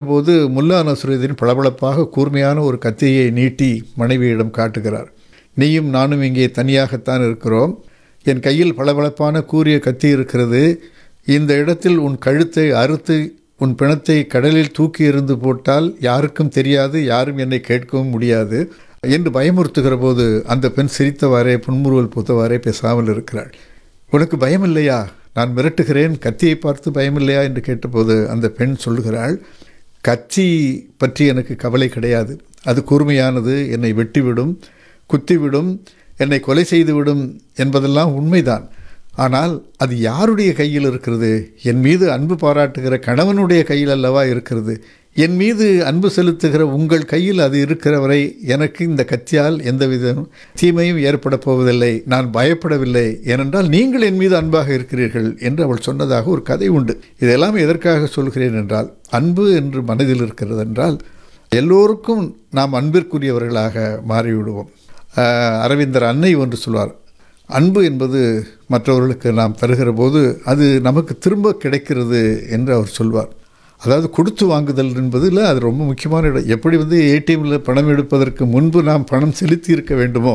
போது முல்லா நசுருதீன் பளபளப்பாக கூர்மையான ஒரு கத்தியை நீட்டி மனைவியிடம் காட்டுகிறார் நீயும் நானும் இங்கே தனியாகத்தான் இருக்கிறோம் என் கையில் பளபளப்பான கூரிய கத்தி இருக்கிறது இந்த இடத்தில் உன் கழுத்தை அறுத்து உன் பிணத்தை கடலில் தூக்கி எறிந்து போட்டால் யாருக்கும் தெரியாது யாரும் என்னை கேட்கவும் முடியாது என்று பயமுறுத்துகிற போது அந்த பெண் சிரித்தவாறே புன்முறுவல் பூத்தவாறே பேசாமல் இருக்கிறாள் உனக்கு பயம் இல்லையா நான் மிரட்டுகிறேன் கத்தியை பார்த்து பயமில்லையா என்று கேட்டபோது அந்த பெண் சொல்லுகிறாள் கத்தி பற்றி எனக்கு கவலை கிடையாது அது கூர்மையானது என்னை வெட்டிவிடும் குத்திவிடும் என்னை கொலை செய்துவிடும் என்பதெல்லாம் உண்மைதான் ஆனால் அது யாருடைய கையில் இருக்கிறது என் மீது அன்பு பாராட்டுகிற கணவனுடைய கையில் அல்லவா இருக்கிறது என் மீது அன்பு செலுத்துகிற உங்கள் கையில் அது இருக்கிற வரை எனக்கு இந்த கத்தியால் எந்தவித தீமையும் ஏற்பட போவதில்லை நான் பயப்படவில்லை ஏனென்றால் நீங்கள் என் மீது அன்பாக இருக்கிறீர்கள் என்று அவள் சொன்னதாக ஒரு கதை உண்டு இதெல்லாம் எதற்காக சொல்கிறேன் என்றால் அன்பு என்று மனதில் இருக்கிறது என்றால் எல்லோருக்கும் நாம் அன்பிற்குரியவர்களாக மாறிவிடுவோம் அரவிந்தர் அன்னை ஒன்று சொல்வார் அன்பு என்பது மற்றவர்களுக்கு நாம் தருகிற போது அது நமக்கு திரும்ப கிடைக்கிறது என்று அவர் சொல்வார் அதாவது கொடுத்து வாங்குதல் என்பதில் அது ரொம்ப முக்கியமான இடம் எப்படி வந்து ஏடிஎம்மில் பணம் எடுப்பதற்கு முன்பு நாம் பணம் செலுத்தி இருக்க வேண்டுமோ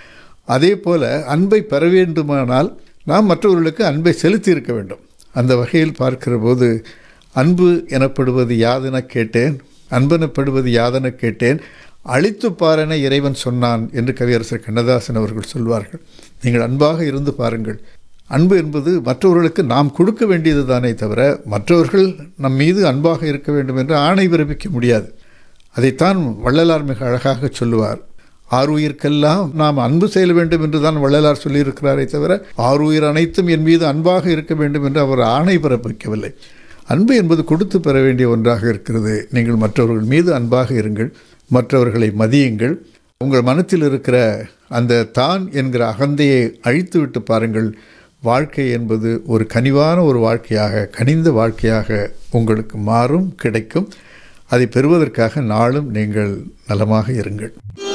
அதே போல் அன்பை பெற வேண்டுமானால் நாம் மற்றவர்களுக்கு அன்பை செலுத்தி இருக்க வேண்டும் அந்த வகையில் பார்க்கிற போது அன்பு எனப்படுவது யாதென கேட்டேன் அன்பெனப்படுவது யாதென கேட்டேன் அழித்து பாரென இறைவன் சொன்னான் என்று கவியரசர் கண்ணதாசன் அவர்கள் சொல்வார்கள் நீங்கள் அன்பாக இருந்து பாருங்கள் அன்பு என்பது மற்றவர்களுக்கு நாம் கொடுக்க வேண்டியது தானே தவிர மற்றவர்கள் நம் மீது அன்பாக இருக்க வேண்டும் என்று ஆணை பிறப்பிக்க முடியாது அதைத்தான் வள்ளலார் மிக அழகாக சொல்லுவார் ஆறுயிர்க்கெல்லாம் நாம் அன்பு செய்ய வேண்டும் என்று தான் வள்ளலார் சொல்லியிருக்கிறாரே தவிர ஆறுயிர் அனைத்தும் என் மீது அன்பாக இருக்க வேண்டும் என்று அவர் ஆணை பிறப்பிக்கவில்லை அன்பு என்பது கொடுத்து பெற வேண்டிய ஒன்றாக இருக்கிறது நீங்கள் மற்றவர்கள் மீது அன்பாக இருங்கள் மற்றவர்களை மதியுங்கள் உங்கள் மனத்தில் இருக்கிற அந்த தான் என்கிற அகந்தையை அழித்து விட்டு பாருங்கள் வாழ்க்கை என்பது ஒரு கனிவான ஒரு வாழ்க்கையாக கனிந்த வாழ்க்கையாக உங்களுக்கு மாறும் கிடைக்கும் அதை பெறுவதற்காக நாளும் நீங்கள் நலமாக இருங்கள்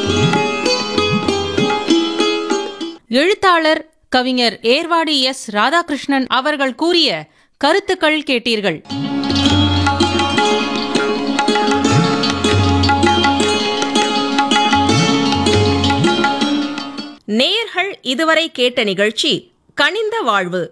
எழுத்தாளர் கவிஞர் ஏர்வாடி எஸ் ராதாகிருஷ்ணன் அவர்கள் கூறிய கருத்துக்கள் கேட்டீர்கள் நேயர்கள் இதுவரை கேட்ட நிகழ்ச்சி கனிந்த வாழ்வு